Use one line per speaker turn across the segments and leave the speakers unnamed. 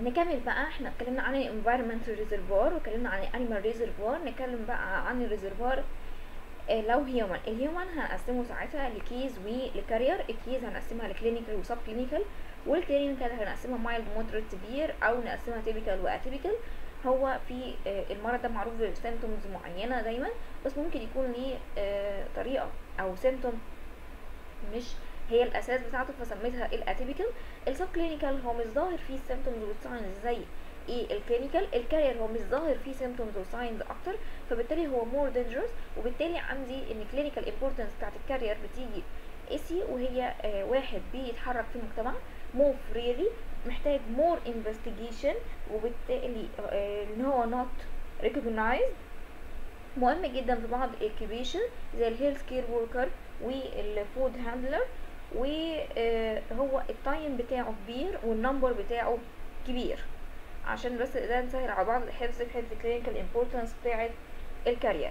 نكمل بقى احنا اتكلمنا عن الانفايرمنتال ريزرفوار واتكلمنا عن الانيمال ريزرفوار نتكلم بقى عن الريزرفوار آه، لو هيومن الهيومن هنقسمه ساعتها لكيز ولكارير الكيز هنقسمها لكلينيكال وسب كلينيكال والكلينيكال هنقسمها مايلد مودريت سيفير او نقسمها تيبيكال واتيبيكال هو في آه، المرض ده معروف بسيمتومز معينه دايما بس ممكن يكون ليه آه، طريقه او سيمتوم مش هي الاساس بتاعته فسميتها الاتيبيكال السب كلينيكال هو مش ظاهر فيه السيمتومز والساينز زي ايه الكلينيكال الكارير هو مش ظاهر فيه سيمتومز وساينز اكتر فبالتالي هو مور دينجرس وبالتالي عندي ان كلينيكال امبورتنس بتاعت الكارير بتيجي اسي وهي آه واحد بيتحرك في المجتمع مور فريلي محتاج مور انفستيجيشن وبالتالي آه ان هو نوت ريكوجنايزد مهم جدا في بعض الاكيبيشن زي الهيلث كير وركر والفود هاندلر وهو التايم بتاعه كبير والنمبر بتاعه كبير عشان بس ده نسهل على بعض الحفظ في حته الكلينيكال امبورتنس بتاعه الكارير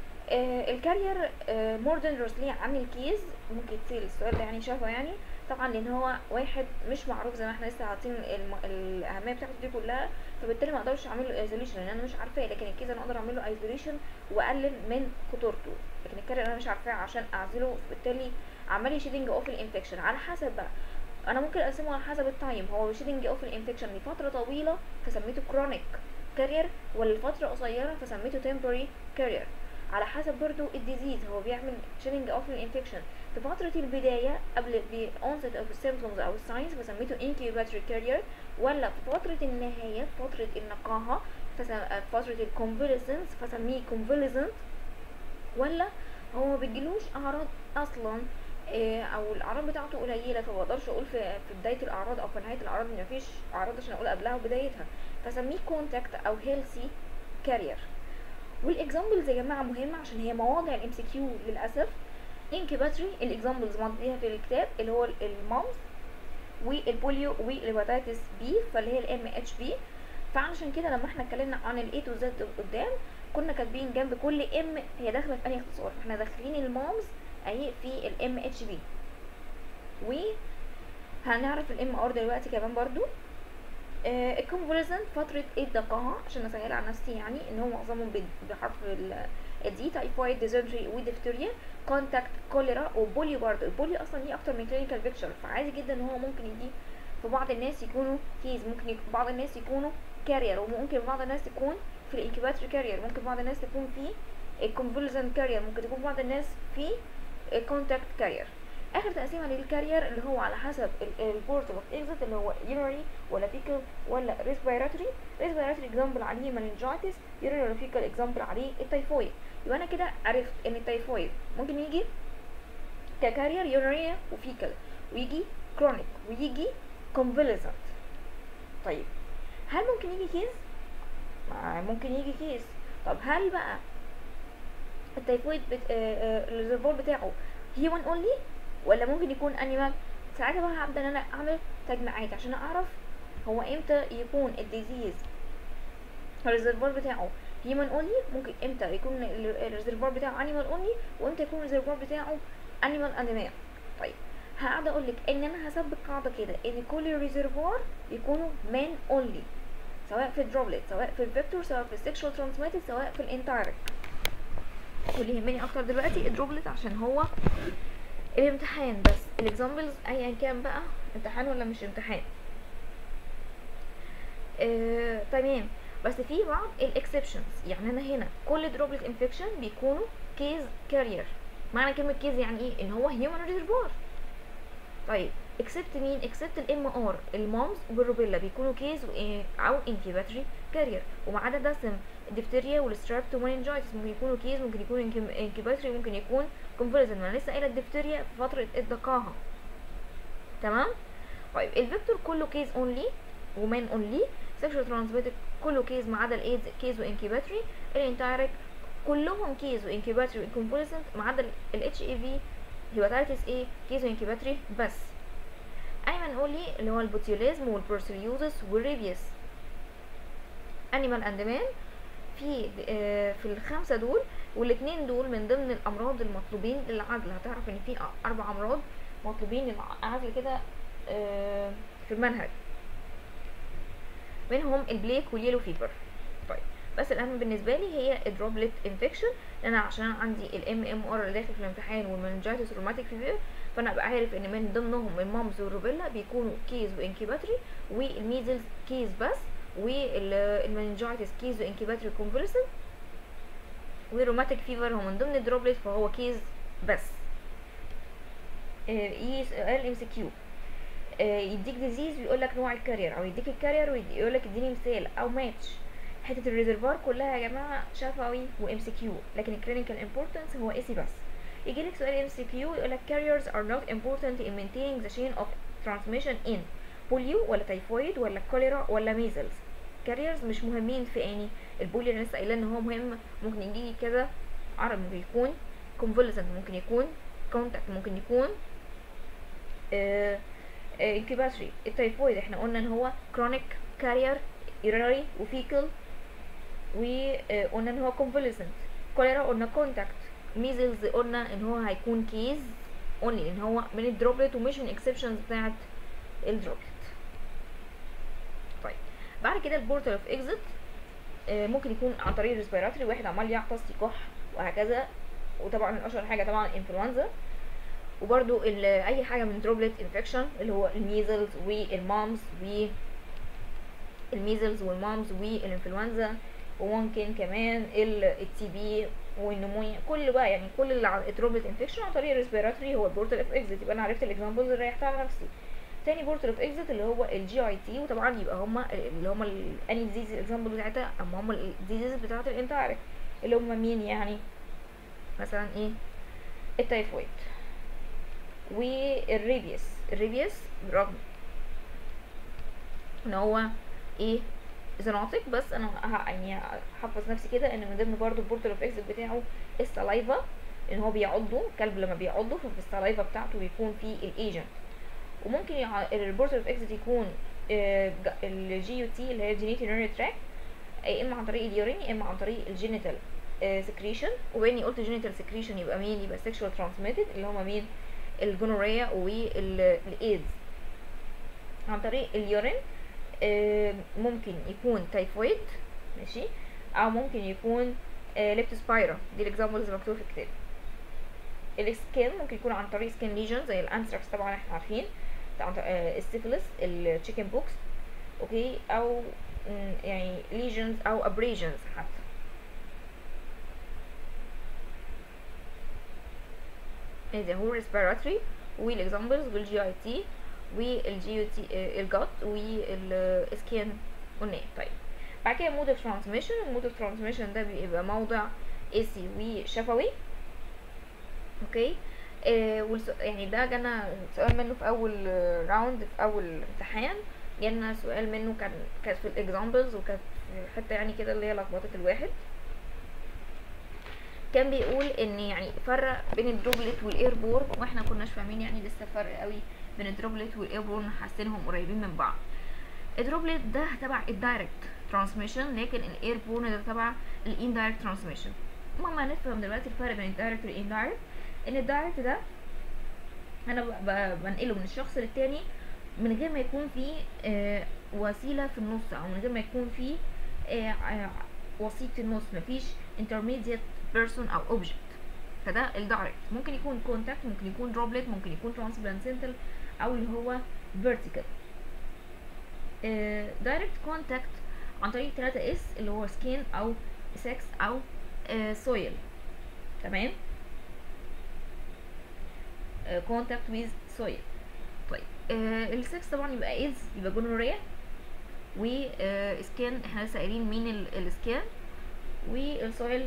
آه الكارير آه مور دينجرس ليه عن الكيز ممكن تسال السؤال ده يعني شافه يعني طبعا لان هو واحد مش معروف زي ما احنا لسه حاطين الم- الاهميه بتاعته دي كلها فبالتالي ما اقدرش اعمل له ايزوليشن لان انا مش عارفاه لكن الكيز انا اقدر اعمل له ايزوليشن واقلل من خطورته لكن الكارير انا مش عارفاه عشان اعزله بالتالي عمال يشيدنج اوف الانفكشن على حسب بقى انا ممكن اقسمه على حسب التايم هو شيدنج اوف الانفكشن لفتره طويله فسميته كرونيك كارير ولا لفتره قصيره فسميته تمبوري كارير على حسب برضو الديزيز هو بيعمل شيدنج اوف الانفكشن في فترة البداية قبل the onset of symptoms أو signs فسميته incubatory carrier ولا في فترة النهاية في فترة النقاهة فسم... فترة الconvalescence فسميه convalescent ولا هو ما بيجيلوش أعراض أصلا آه، او الاعراض بتاعته قليله فمقدرش اقول في في بدايه الاعراض او في نهايه الاعراض ان مفيش اعراض عشان اقول قبلها وبدايتها فسميه كونتاكت او هيلثي كارير والاكزامبلز يا جماعه مهمه عشان هي مواضع الام سي كيو للاسف انكيباتري الاكزامبلز مضيها في الكتاب اللي هو المامز والبوليو والهيباتيتس بي فاللي هي الام اتش بي فعشان كده لما احنا اتكلمنا عن الاي تو زد قدام كنا كاتبين جنب كل ام هي داخله في انهي اختصار فاحنا داخلين المامز اهي في الام اتش بي و هنعرف الام ار دلوقتي كمان برضو آه الكونفوليسنت فترة الدقاهة عشان اسهل على نفسي يعني ان هو معظمهم ب- بحرف ال الدي تايفويد ديزنتري وديفتيريا كونتاكت كوليرا وبوليو برضه البوليو اصلا ليه اكتر من كلينيكال بيكتشر فعادي جدا ان هو ممكن يجي في بعض الناس يكونوا كيز ممكن يك... بعض الناس يكونوا كارير وممكن بعض الناس تكون في الانكيباتوري كارير ممكن بعض الناس تكون في الكونفوليسنت كارير ممكن تكون بعض الناس في الكونتاكت كارير اخر تقسيمه للكارير اللي هو على حسب البورت اوف اكزيت اللي هو يوري ولا فيكال ولا ريسبيراتوري ريسبيراتوري اكزامبل عليه مننجايتس يوري ولا فيكال اكزامبل عليه التيفويد يبقى انا كده عرفت ان التيفويد ممكن يجي ككارير يوريا وفيكال ويجي كرونيك ويجي كونفاليسنت طيب هل ممكن يجي كيس ما ممكن يجي كيس طب هل بقى التيفويد بت... الريزرفور بتاعه هيومن اونلي ولا ممكن يكون انيمال ساعتها بقى هبدا ان انا اعمل تجميعات عشان اعرف هو امتى يكون الديزيز الريزرفور بتاعه هيومن اونلي ممكن امتى يكون الريزرفور بتاعه انيمال اونلي وامتى يكون الريزرفور بتاعه انيمال اند مان طيب هقعد اقول لك ان انا هثبت قاعده كده ان كل ريزرفور يكونوا مان اونلي سواء في الدروبلت سواء في الفيكتور سواء في السكشوال ترانسميتد سواء في الانتايركت واللي يهمني اكتر دلوقتي الدروبلت عشان هو الامتحان بس الاكزامبلز ايا كان بقى امتحان ولا مش امتحان آه، تمام بس في بعض الاكسبشنز يعني انا هنا كل دروبلت انفكشن بيكونوا كيز كارير معنى كلمه كيز يعني ايه ان هو هيومن ريزرفوار طيب اكسبت مين اكسبت الام ار المامز والروبيلا بيكونوا كيز او انكيباتوري كارير وما عدا ده سم الدفتيريا والسترابتومينجايتس ممكن يكونوا كيز ممكن يكون انكيباتوري ممكن يكون كونفوليزن ما انا لسه قايله الدفتيريا في فتره الدقاهه تمام طيب الفيكتور كله كيز اونلي ومان اونلي سيكشوال ترانسميتد كله كيز ما عدا الايدز كيز وانكيباتوري الانتايرك كلهم كيز وانكيباتوري وكونفوليسنت ما عدا الاتش اي في هيباتيتس ايه كيز وانكيباتوري بس ايمن اونلي اللي هو البوتيوليزم والبروسيليوزس والريبيس انيمال اند مان في آه في الخمسه دول والاثنين دول من ضمن الامراض المطلوبين للعزل هتعرف ان في اربع امراض مطلوبين للعزل كده آه في المنهج منهم البليك واليلو فيفر طيب بس الاهم بالنسبه لي هي الدروبلت انفكشن لان انا عشان عندي الام ام ار اللي داخل في الامتحان والمنجايتس روماتيك فيفر فانا ابقى عارف ان من ضمنهم المامز والروبيلا بيكونوا كيز وانكيباتري والميزلز كيز بس والمنجايتس كيز وانكيباتري كونفولسنت والروماتيك فيفر هو من ضمن الدروبلت فهو كيز بس ايه سؤال ام سي كيو يديك ديزيز ويقول لك نوع الكارير او يديك الكارير ويقول لك اديني مثال او ماتش حته الريزرفوار كلها يا جماعه شفوي وام سي كيو لكن الكلينيكال امبورتنس هو اي سي بس يجي لك سؤال ام سي كيو يقول لك carriers are not important in maintaining the chain of transmission in بوليو ولا تيفويد ولا كوليرا ولا ميزلز carriers مش مهمين في اني البوليو اللي لسه قايله ان هو مهم ممكن يجي كذا عرض ممكن يكون convalescent ممكن يكون contact ممكن يكون آه انكيباتري التيفويد احنا قلنا ان هو كرونيك كارير ايراري وفيكل وقلنا ان هو convalescent كوليرا قلنا كونتاكت ميزلز قلنا ان هو هيكون كيز اونلي ان هو من الدروبلت ومش من اكسبشنز بتاعت الدروبلت طيب بعد كده البورتال اوف اكزيت ممكن يكون عن طريق الريسبيراتوري واحد عمال يعطس يكح وهكذا وطبعا اشهر حاجه طبعا الانفلونزا وبرده اي حاجه من دروبلت انفكشن اللي هو الميزلز والمامز و الميزلز والمامز والانفلونزا وممكن كمان التي بي والنمونيا كل بقى يعني كل اللي الدروبلت انفكشن عن طريق الريسبيراتوري هو البورتال اوف اكزيت يبقى انا عرفت الاكزامبلز اللي ريحتها على نفسي تاني بورتال اوف اكزيت اللي هو الجي اي تي وطبعا يبقى هما اللي هما اني ديزيز الاكزامبل بتاعتها اما هما الديزيز بتاعت الانتايرك اللي هما مين يعني مثلا ايه التايفويد والريبيس الريبيس برغم ان هو ايه زناطق بس انا يعني هحفظ نفسي كده ان من ضمن برضو البورتال اوف اكزيت بتاعه السلايفا ان هو بيعضه الكلب لما بيعضه ففي السلايفا بتاعته بيكون فيه الايجنت وممكن البورتال اوف اكزيت يكون الجي يو تي اللي هي جينيتي نيري تراك يا اما عن طريق اليورين يا اما عن طريق الجينيتال سكريشن وباني قلت جينيتال سكريشن يبقى مين يبقى سيكشوال ترانسميتد اللي هما مين الجونوريا والايدز عن طريق اليورين ممكن يكون تايفويد ماشي او ممكن يكون ليبتوسبايرا دي الاكزامبلز مكتوبه في الكتاب السكين ممكن يكون عن طريق سكين ليجن زي الانثراكس طبعا احنا عارفين السيفلس التشيكن بوكس اوكي او يعني ليجنز او ابريجنز حتى ادي هو ريسبيراتوري والاكزامبلز والجي اي تي والجي يو تي الجات والسكين قلنا طيب بعد كده مود اوف ترانسميشن المود اوف ترانسميشن ده بيبقى موضع ايسي وشفوي اوكي آه والسؤ... يعني ده جانا سؤال منه في اول راوند في اول امتحان جالنا سؤال منه كان كانت في الاكزامبلز وكانت في حته يعني كده اللي هي لخبطه الواحد كان بيقول ان يعني فرق بين الدروبلت والايربور واحنا كناش فاهمين يعني لسه فرق قوي بين الدروبلت والايربور حاسينهم قريبين من بعض الدروبلت ده تبع الدايركت ترانسميشن لكن الايربورن ده تبع الاندايركت ترانسميشن المهم هنفهم دلوقتي الفرق بين الدايركت والاندايركت ان الدايركت ده انا بنقله من الشخص للتاني من غير ما يكون في آه وسيله في النص او من غير ما يكون في آه آه وسيط في النص مفيش intermediate person او object فده الدايركت ممكن يكون كونتاكت ممكن يكون دروبلت ممكن يكون ترانسبلانسنتال او اللي هو vertical دايركت كونتاكت عن طريق 3 اس اللي هو سكين او سكس او سويل تمام كونتاكت ويز سويل طيب السكس طبعا يبقى ايدز يبقى جونوريا وسكان احنا لسه قايلين مين السكان والسويل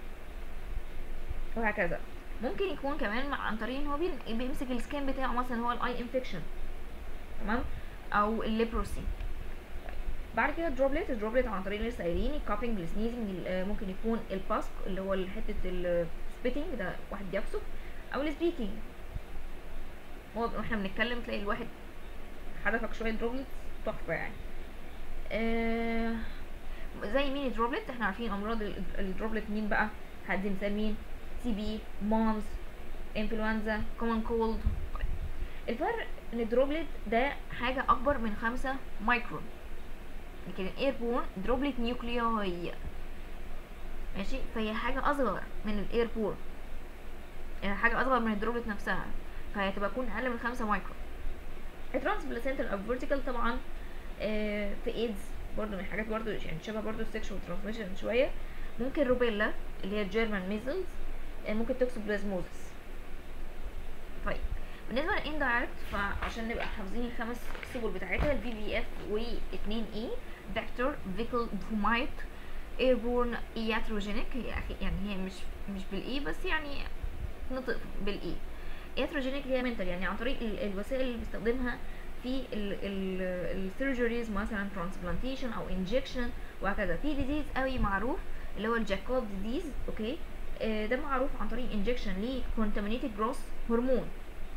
وهكذا ممكن يكون كمان عن طريق ان هو بيمسك السكان بتاعه مثلا هو الاي انفكشن تمام او الليبروسي بعد كده الدروبلت الدروبلت عن طريق لسه قايلين الكابينج السنيزنج ممكن يكون الباسك اللي هو حته السبيتنج ده واحد بيبصق او السبيكينج هو واحنا بنتكلم تلاقي الواحد حدفك شويه دروبلتس تحفه يعني آه زي مين الدروبلت احنا عارفين امراض الدروبلت مين بقى هدي مثال مين تي بي مامز انفلونزا كومن كولد الفرق ان الدروبلت ده حاجه اكبر من خمسة مايكرون لكن الايربورن دروبلت نيوكلياي ماشي فهي حاجه اصغر من الايربورن يعني حاجه اصغر من الدروبلت نفسها فهي تبقى تكون اقل من خمسة مايكرون الترانس بلاسنتال او فيرتيكال طبعا آه في ايدز برضو من الحاجات برضو يعني شبه برضو السكشوال ترانسميشن شويه ممكن روبيلا اللي هي الجيرمان ميزلز آه ممكن توكسوبلازموزس طيب بالنسبه للاندايركت فعشان نبقى حافظين الخمس سبل بتاعتها الفي في اف و 2 اي فيكتور فيكل فومايت ايربورن اياتروجينيك هي أخي- يعني هي مش مش بالاي بس يعني نطق بالاي اياتروجينيك اللي هي منتال يعني عن طريق ال- الوسائل اللي بيستخدمها في السيرجريز مثلا ترانسبلانتيشن او انجكشن وهكذا في ديزيز قوي معروف اللي هو الجاكوب ديزيز اوكي آه، ده معروف عن طريق انجكشن لكونتامينيتد جروس هرمون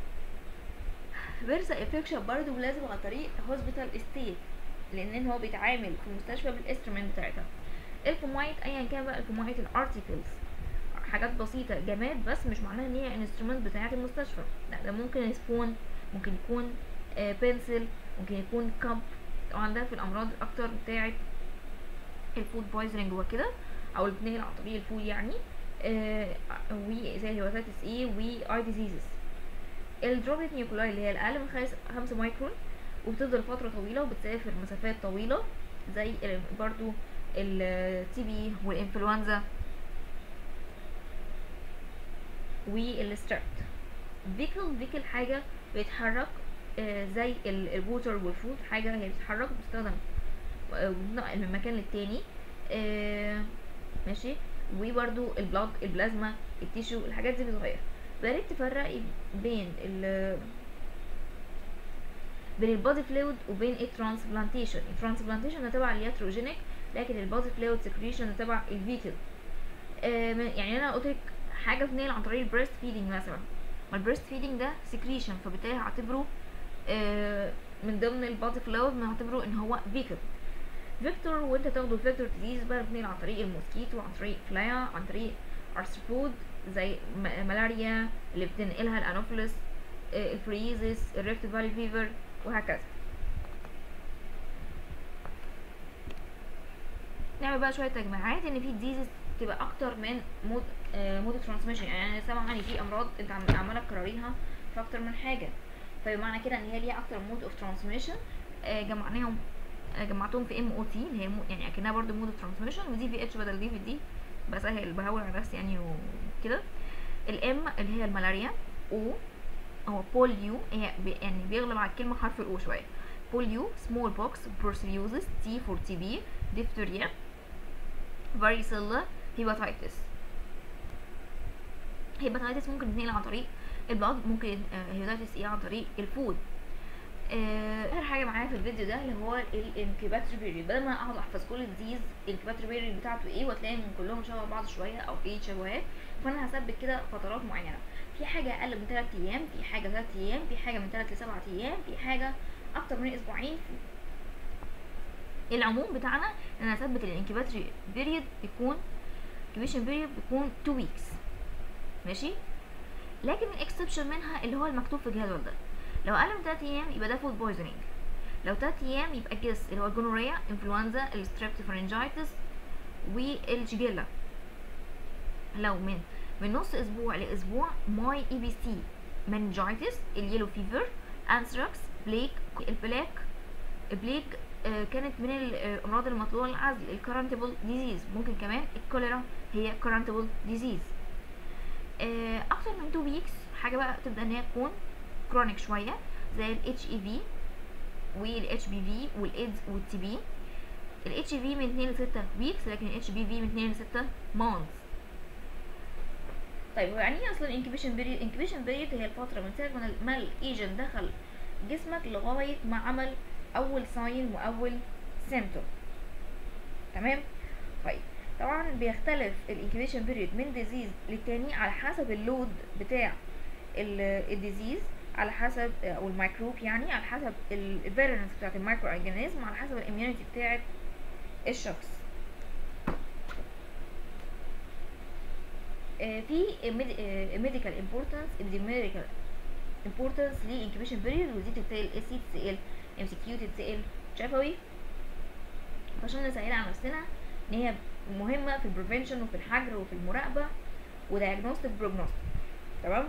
فيرسا انفكشن برضه لازم عن طريق هوسبيتال ستيت لان هو بيتعامل في المستشفى بالانسترومنت بتاعتها الفومايت ايا كان بقى الفومايت الارتيكلز حاجات بسيطه جماد بس مش معناها ان هي انسترومنت بتاعه المستشفى لا ده ممكن سبون ممكن يكون آه بنسل ممكن يكون كاب طبعا ده في الامراض اكتر بتاعه الفود بويزنينج وكده او اللي بتنقل عن طريق الفود يعني آه وزي الهيباتيتس اي واي ديزيزز الدروبلت نيوكلاي اللي هي الاقل من خمس- خمسة مايكرون وبتفضل فترة طويلة وبتسافر مسافات طويلة زي ال- برضو التي بي والانفلونزا والستريبت فيكل فيكل حاجة بيتحرك آه، زي ال- الووتر والفود حاجة هي بتتحرك وبتستخدم آه، وبتنقل من مكان للتاني آه، ماشي وبرضو البلاد البلازما التيشو الحاجات دي بتتغير بقيت تفرق بين ال بين البادي فلويد وبين الترانسبلانتيشن الترانسبلانتيشن ده تبع الياتروجينيك لكن البادي فلويد سكريشن ده تبع الفيتل آه من- يعني انا قلت لك حاجه بتنقل عن طريق البريست فيدنج مثلا ما البريست فيدنج ده سكريشن فبالتالي هعتبره آه من ضمن البادي فلويد هعتبره ان هو فيكل فيكتور وانت تاخده فيكتور ديزيز بقى بتنقل عن طريق الموسكيتو عن طريق فلايا عن طريق ارثروبود زي م- ملاريا اللي بتنقلها الانوفيلس آه، الفريزس الريفت فالي فيفر وهكذا نعمل بقى شويه تجميعات ان في ديزيز تبقى اكتر من مود آه مود ترانسميشن يعني انا سامعه ان في امراض انت عم- عماله تكرريها في اكتر من حاجه فبمعنى كده ان هي ليها اكتر مود اوف ترانسميشن جمعناهم آه، جمعتهم في ام او تي اللي هي مو يعني اكنها برضو مود اوف ترانسميشن ودي في اتش بدل دي في دي بسهل بهون على نفسي يعني وكده الام اللي هي الملاريا او هو بوليو هي بي يعني بيغلب على الكلمه حرف الاو شويه بوليو سمول بوكس بروسليوزس تي فور تي بي ديفتوريا فاريسيلا هيباتايتس هيباتايتس ممكن تنقل عن طريق البلاد ممكن آه، هيباتايتس ايه عن طريق الفود آه، اخر حاجه معايا في الفيديو ده اللي هو الانكيباتوري بيريود بدل ما اقعد احفظ كل الديز الانكيباتوري بيريود بتاعته ايه وتلاقي ان كلهم شبه بعض شويه او في شبهات فانا هثبت كده فترات معينه في حاجه اقل من 3 ايام في حاجه 3 ايام في حاجه من 3 ل 7 ايام في حاجه اكتر من اسبوعين في العموم بتاعنا ان انا اثبت الانكيباتوري بيريود يكون انكيبيشن بيريود بيكون 2 ويكس ماشي لكن الاكسبشن منها اللي هو المكتوب في الجدول ده لو اقل من 3 ايام يبقى ده فود بويزنينج لو 3 ايام يبقى جس اللي هو الجونوريا انفلونزا الستريبتوفرنجايتس والجيجيلا لو من من نص اسبوع لاسبوع ماي اي بي سي منجايتس اليلو فيفر انثراكس بليك البلاك بليك آه، كانت من الامراض المطلوبه للعزل الكارنتبل ديزيز ممكن كمان الكوليرا هي كارنتبل ديزيز اكتر من 2 ويكس حاجه بقى تبدا ان هي تكون كرونيك شويه زي الاتش اي في والاتش بي في والايدز والتي بي الاتش في من 2 ل 6 ويكس لكن الاتش بي في من 2 ل 6 مانثs طيب هو يعني ايه اصلا انكيبيشن بيريود انكيبيشن بيريود هي الفتره من ساعه ما ال- ما الايجنت دخل جسمك لغايه ما عمل اول ساين واول سيمتوم تمام طيب طبعا بيختلف الانكيبيشن بيريود من ديزيز للتاني على حسب اللود بتاع ال- الديزيز على حسب او الميكروب يعني على حسب الفيرنس بتاعت المايكرو اورجانيزم على حسب الاميونيتي بتاعت الشخص آه، في ميديكال امبورتانس دي ميديكال امبورتانس للانكيبيشن بيريود ودي تتسال اس سي تتسال ام سي كيو تتسال شفوي عشان نسهل على نفسنا ان هي مهمه في البريفنشن وفي الحجر وفي المراقبه ودايجنوستيك بروجنوستيك تمام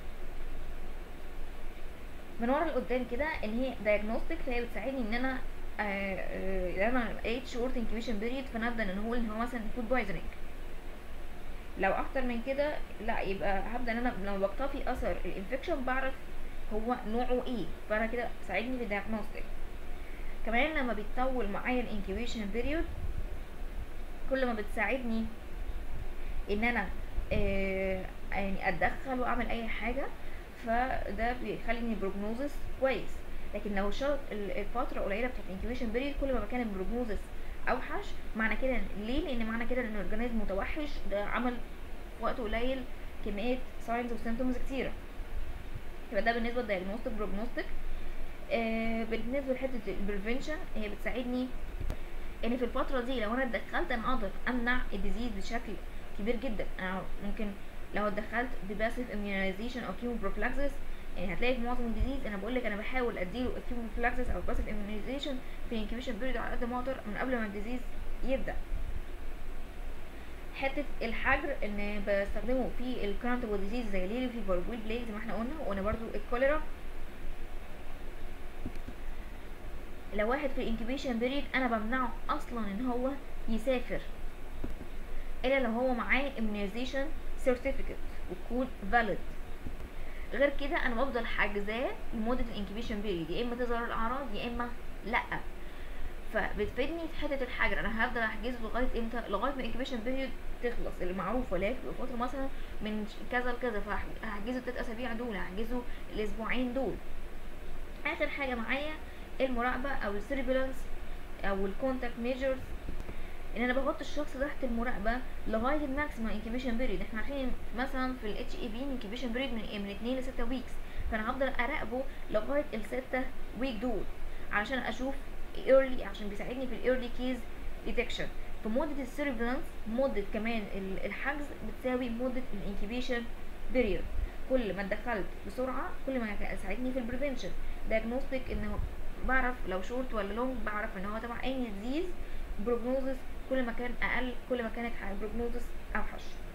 من ورا لقدام كده ان هي دايجنوستيك فهي بتساعدني ان انا آه، آه، انا 8 شورت انكيوبيشن بيريد فنبدا نقول ان هو مثلا فود بويزنينج لو اكتر من كده لا يبقى هبدا ان انا لما بقتفي اثر الانفكشن بعرف هو نوعه ايه فانا كده ساعدني في الديagnostic كمان لما بيتطول معايا الانكيوبيشن بيريود كل ما بتساعدني ان انا آه يعني اتدخل واعمل اي حاجه فده بيخلي البروجنوزس كويس لكن لو شرط ال- الفتره قليله بتاعت الانكيوبيشن بيريود كل ما كان البروجنوزس اوحش معنى كده ليه لان معنى كده ان الاورجانيزم متوحش ده عمل في وقت قليل كميه ساينز وسيمتومز كتيره يبقى ده بالنسبه للدايجنوستيك بروجنوستيك آه بالنسبه لحته البريفنشن هي بتساعدني ان في الفتره دي لو انا اتدخلت انا اقدر امنع الديزيز بشكل كبير جدا انا ممكن لو اتدخلت بباسيف اميونيزيشن او كيمو بروفلاكسس يعني هتلاقي في معظم الديزيز انا بقول لك انا بحاول اديله الكيمو بروفلاكسس او باسيف اميونيزيشن في الانكيبيشن بيريد على قد ما اقدر من قبل ما الديزيز يبدا حته الحجر ان بستخدمه في الكرونتبل ديزيز زي ليلي فيفر والبويل بلاي زي ما احنا قلنا وقلنا برضو الكوليرا لو واحد في الانكيبيشن بيريد انا بمنعه اصلا ان هو يسافر الا لو هو معاه immunization certificate وتكون valid غير كده انا بفضل حاجزاه لمده الانكيبيشن بيريد يا اما تظهر الاعراض يا اما لا فبتفيدني في حته الحجر انا هفضل احجزه لغايه امتى لغايه ما الانكيبيشن بيريود تخلص المعروفه اللي هي بتبقى فتره مثلا من كذا لكذا فهحجزه التلات اسابيع دول هحجزه الاسبوعين دول اخر حاجه معايا المراقبه او السيربيلانس او الكونتاكت ميجرز ان انا بحط الشخص تحت المراقبه لغايه الماكسيمم انكيبيشن بيريد احنا عارفين مثلا في الاتش اي في انكيبيشن بيريد من من 2 ل 6 ويكس فانا هفضل اراقبه لغايه الستة ويك دول علشان اشوف early عشان بيساعدني في الايرلي كيز ديتكشن فمده السيرفلانس مده كمان ال- الحجز بتساوي مده الانكيبيشن بيريد كل ما اتدخلت بسرعه كل ما ساعدني في البريفنشن دايجنوستيك انه بعرف لو شورت ولا لونج بعرف ان هو تبع اي ديزيز بروجنوزس كل ما كان اقل كل ما كانت البروجنوزس اوحش